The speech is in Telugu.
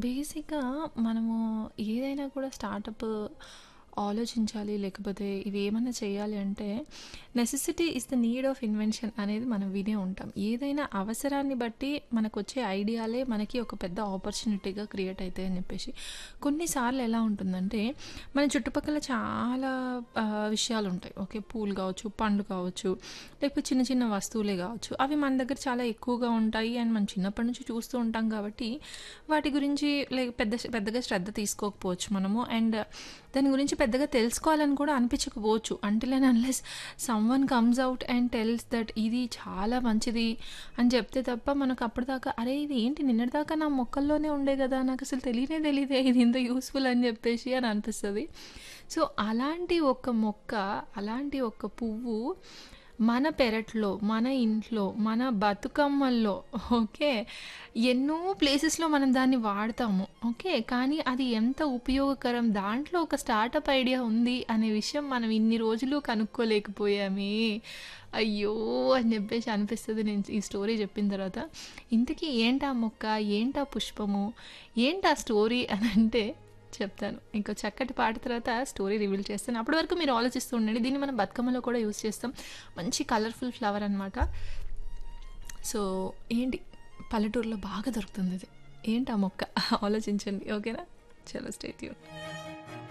బేసిక్‌గా మనము ఏదైనా కూడా స్టార్టప్ ఆలోచించాలి, లేకపోతే ఇవేమన్నా చేయాలి అంటే necessity is the need of invention అనేది మనం వినే ఉంటాం. ఏదైనా అవసరాన్ని బట్టి మనకొచ్చే ఐడియాలే మనకి ఒక పెద్ద ఆపర్చునిటీగా క్రియేట్ అయితాయని చెప్పేసి. కొన్నిసార్లు ఎలా ఉంటుందంటే మన చుట్టుపక్కల చాలా ఆహ్, విషయాలుంటాయి. ఓకే. పూలు కావచ్చు, పండ్లు కావచ్చు, లేకపోతే చిన్న చిన్న వస్తువులే కావచ్చు. అవి మన దగ్గర చాలా ఎక్కువగా ఉంటాయి అండ్ మనం చిన్నప్పటి నుంచి చూస్తూ ఉంటాం కాబట్టి వాటి గురించి లైక్ పెద్ద పెద్దగా శ్రద్ధ తీసుకోకపోవచ్చు మనము. అండ్ దాని గురించి పెద్దగా తెలుసుకోవాలని కూడా అనిపించకపోవచ్చు. Until and unless someone comes out and tells that ఇది చాలా మంచిది అని చెప్తే తప్ప మనకు అప్పటిదాకా అరే! ఇది ఏంటి నిన్నటిదాకా నా మొక్కల్లోనే ఉండే కదా! నాకసలు తెలియనే తెలీదే ఇది ఇంత యూజ్‌ఫుల్ అని చెప్పేసి అని అనిపిస్తది. సో, అలాంటి ఒక మొక్క, అలాంటి ఒక పువ్వు మన పెరట్లో, మన ఇంట్లో, మన బతుకమ్మల్లో ఓకే. ఎన్నో ప్లేసెస్‌లో మనం దాన్ని వాడతాము. ఓకే. కానీ అది ఎంత ఉపయోగకరం, దాంట్లో ఒక స్టార్టప్ ఐడియా ఉంది అనే విషయం మనం ఇన్ని రోజులు కనుక్కోలేకపోయామే. అయ్యో! అని చెప్పేసి అనిపిస్తది నేను ఈ స్టోరీ చెప్పిన తర్వాత. ఇంతకీ ఏంటా మొక్క, ఏంటా పుష్పము, ఏంటా స్టోరీ అనంటే చెప్తాను. ఇంకో చక్కటి పాట తర్వాత స్టోరీ రివీల్ చేస్తాను. అప్పటి వరకు మీరు ఆలోచిస్తూ ఉండండి. దీన్ని మనం బతుకమ్మలో కూడా యూజ్ చేస్తాం. మంచి కలర్‌ఫుల్ ఫ్లవర్ అనమాట. సో, ఏంటి పల్లెటూరులో బాగా దొరుకుతుందిది. ఏంటా మొక్క ఆలోచించండి. ఓకేనా? చలో స్టే ట్యూన్.